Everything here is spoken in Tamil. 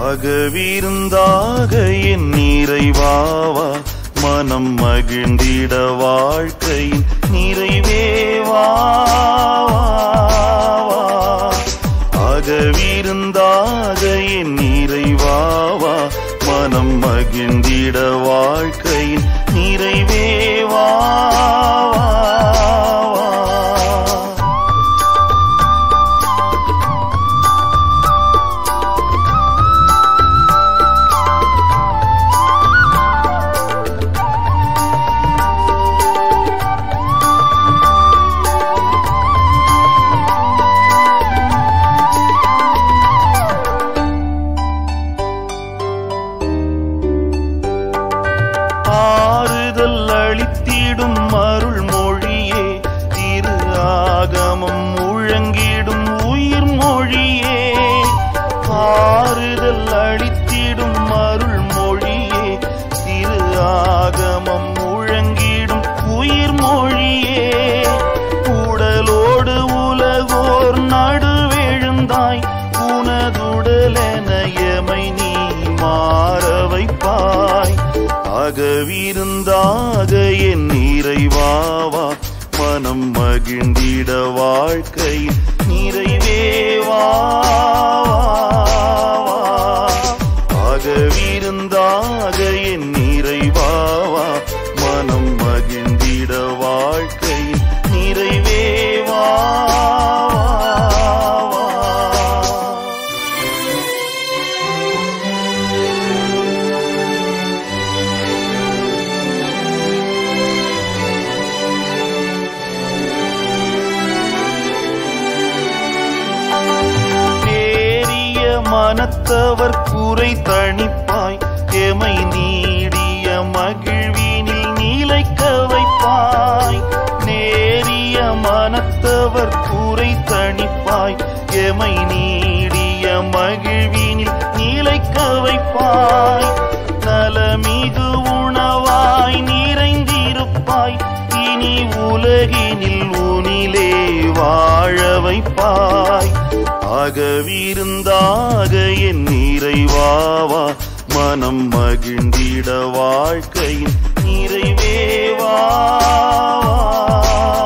அகவிருந்தாக என் நிறைவாவா மனம் மகிழ்ந்திட வாழ்க்கையின் நிறைவேவா அகவிருந்தாக என் நிறைவாவா மனம் மகிழ்ந்திட வாழ்க்கையின் நிறைவேவா ஆறுதல் அளித்திடும் அருள் மொழியே திரு ஆகமம் முழங்கிடும் உயிர் மொழியே ஆறுதல் அளித்திடும் அருள் மொழியே திரு ஆகமம் முழங்கிடும் உயிர் மொழியே உடலோடு உலகோர் நடுவெழுந்தாய் உனதுடலெனயமை நீ மாற வைப்பாய் அகவிருந்தாக என் நிறைவாவா மனம் மகிழ்ந்திட வாழ்க்கை நிறைவேவா அகவிருந்தாக என் நிறைவாவா மனம் மகிழ்ந்திட வாழ்க்கை நிறைவேவா தேறிய மனத்தவர் குறை தணிப்பாய் எமை நீடிய மகிழ்வினில் நீலைக்க வைப்பாய் நேரிய மனத்தவர் குறை தணிப்பாய் எமை நீடிய மகிழ்வினில் நீலைக்க வைப்பாய் நலமிகு உணவாய் நிறைந்திருப்பாய் இனி உலகினில் உனிலே வாழ வைப்பாய் அகவிருந்தாக என் நிறைவாவா மனம் மகிழ்ந்திட வாழ்க்கையின் நிறைவேவா